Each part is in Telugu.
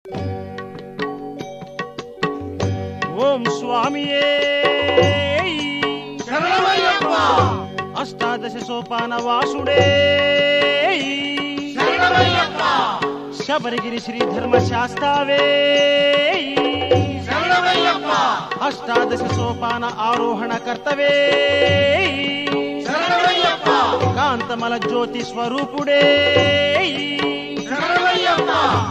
ఓం స్వామియే శరణమయ్యప్ప అష్టాదశ సోపాన వాసుడే శరణమయ్యప్ప శబరిగిరి శ్రీ ధర్మ శాస్త్రావే శరణమయ్యప్ప అష్టాదశ సోపాన ఆరోహణ కర్తవే శరణమయ్యప్ప కాంతమల జ్యోతి స్వరూపుడే శరణమయ్యప్ప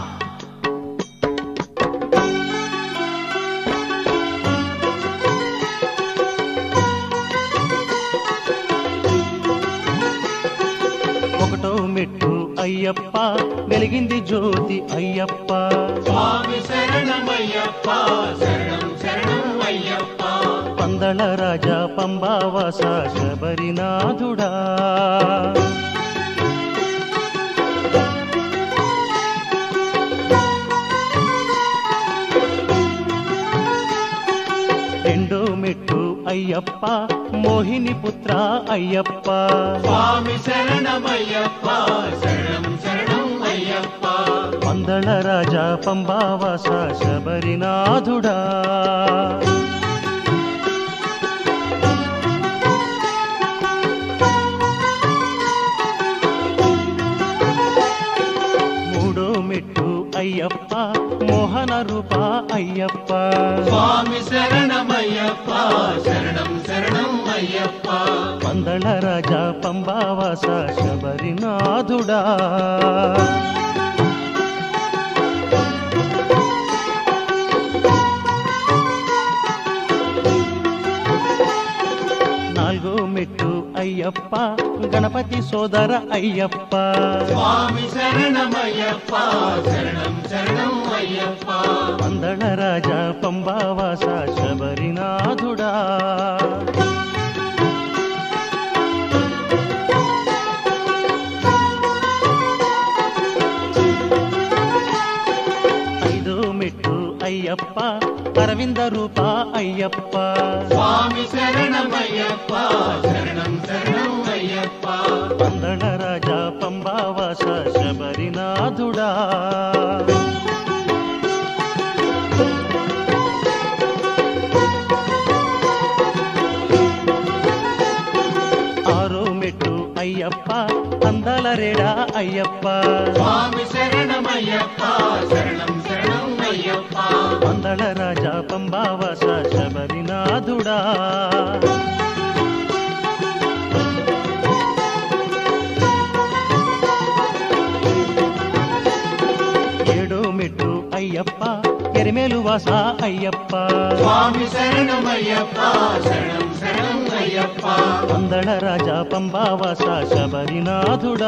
ఒకటో మెట్టు అయ్యప్ప వెలిగింది జ్యోతి అయ్యప్ప స్వామి శరణమయ్యప్ప శరణం శరణం అయ్యప్ప పందళ రాజా పంబావాస శబరినాథుడా రెండో మెట్టు అయ్యప్ప మోహిని పుత్ర అయ్యప్ప స్వామి శరణమయ్యప్ప శరణం శరణం అయ్యప్ప పందళ రాజా పంబావాస శబరినాథుడా మూడో మెట్టు అయ్యప్ప మోహన రూప అయ్యప్ప స్వామి శరణమయ్యప్ప శరణం శరణం అయ్యప్ప పందళ రాజా పంబావాస శబరినాథుడా నాలుగో మెట్టు అయ్యప్ప గణపతి సోదర అయ్యప్ప స్వామి శరణమయ్యప్ప శరణం శరణం అయ్యప్ప పందళ రాజా పంబావాస శబరినాథుడా ఐదో మెట్టు అయ్యప్ప అరవింద రూప అయ్యప్ప స్వామి శరణమయ్యప్ప శరణం శరణం అయ్యప్ప పందళ రాజా పంబావాస శబరినాథుడా ఆరో మెట్టు అయ్యప్ప అందాల రేడా అయ్యప్ప స్వామి శరణమయ్యప్ప శరణం శరణం అయ్యప్ప పందళ రాజా పంబావాస శబరినాథుడా ఏడో మెట్టు అయ్యప్ప ఎరిమేలు వాస అయ్యప్ప స్వామి శరణమయ్యప్ప శరణం శరణం అయ్యప్ప పందళ రాజా పంబావాస శబరినాథుడా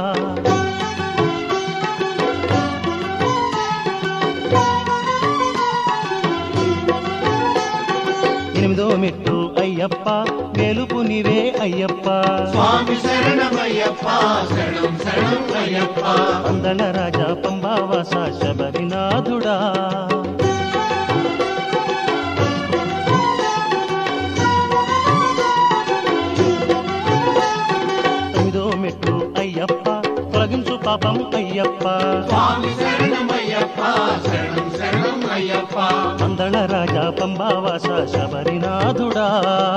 ఎనిమిదో మెట్టు అయ్యప్ప వేలుపు నీవే అయ్యప్ప స్వామి శరణమయ్యప్ప శరణం శరణం అయ్యప్ప పందళ రాజా పంబావాస శబరినాథుడా తొమ్మిదో మెట్టు అయ్యప్ప తొలగించు పాపం అయ్యప్ప స్వామి శరణమయ్యప్ప శరణం శరణం అయ్యప్ప పందళ రాజా పంబావాస శబరినాథుడా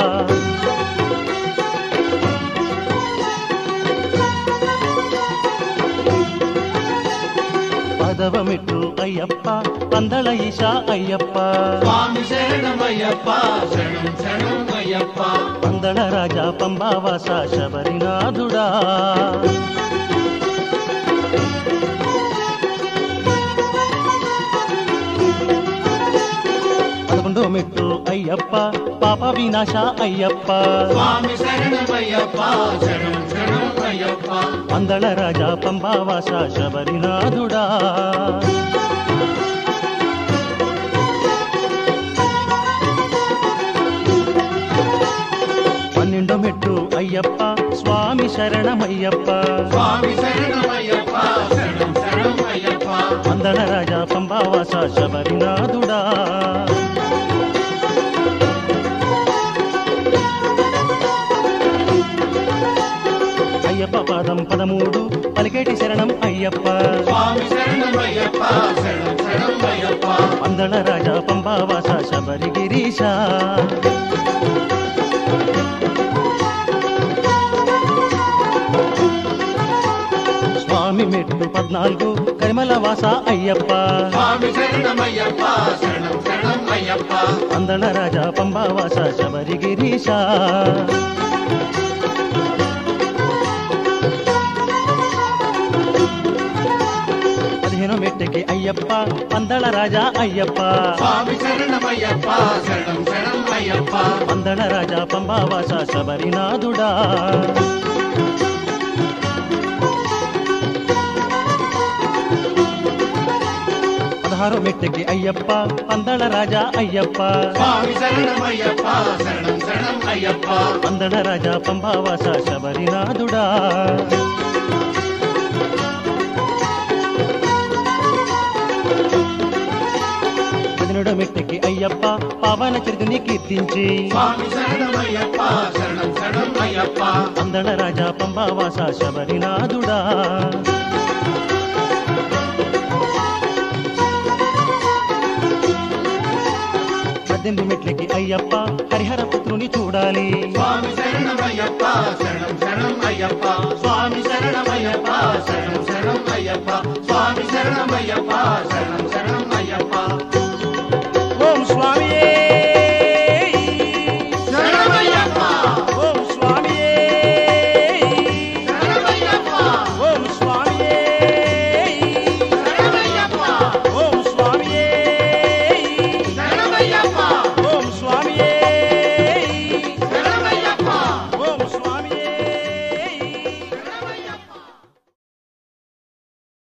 పదవ మెట్టు అయ్యప్ప పందళ ఈశ అయ్యప్ప స్వామి శరణమయ్యప్ప శరణం శరణం అయ్యప్ప పందళ రాజా పంబావాస శబరినాథుడా పదకొండో మెట్టు అయ్యప్ప పాప వినాశ అయ్యప్ప స్వామి శరణమయ్యప్ప శరణం శరణం అయ్యప్ప పందళ రాజా పంబావాస శబరినాథుడా పన్నెండో మెట్టు అయ్యప్ప స్వామి శరణమయ్యప్ప స్వామి శరణమయ్యప్ప శరణం శరణం అయ్యప్ప పందళ రాజా పంబావాస శబరినాథుడా అయ్యప్ప పాదం పదమూడు పలికేటి శరణం అయ్యప్ప స్వామి శరణమయ్యప్ప శరణం శరణం అయ్యప్ప పందళ రాజా పంబావాస శబరి గిరీశ స్వామి మెట్టు పద్నాలుగు కరిమల వాస అయ్యప్ప స్వామి శరణమయ్యప్ప శరణం శరణం అయ్యప్ప పందళ రాజా పంబావాస శబరి గిరీశ పదిహేను మెట్టుకి అయ్యప్ప పందళ రాజా అయ్యప్ప స్వామి శరణమయ్యప్ప శరణం శరణం అయ్యప్ప పందళ రాజా పంబావాస శబరినాథుడా పదహారు మెట్టుకి అయ్యప్ప పందళ రాజా అయ్యప్ప స్వామి శరణమయ్యప్ప శరణం శరణం అయ్యప్ప పందళ రాజా పంబావాస శబరినాథుడా పదినుడు మెట్టుకి అయ్యప్ప పవన చరితిని కీర్తించి స్వామి శరణమయ్యప్ప శరణం శరణం అయ్యప్ప పందళ రాజా పంబావాస శబరినాథుడా పద్దెనిమిది మెట్లకి అయ్యప్ప హరిహర పుత్రుని చూడాలి స్వామి శరణమయ్యప్ప శరణం శరణం అయ్యప్ప స్వామి శరణమయ్యప్ప శరణం శరణం అయ్యప్ప స్వామి శరణమయ్యప్ప శరణం శరణం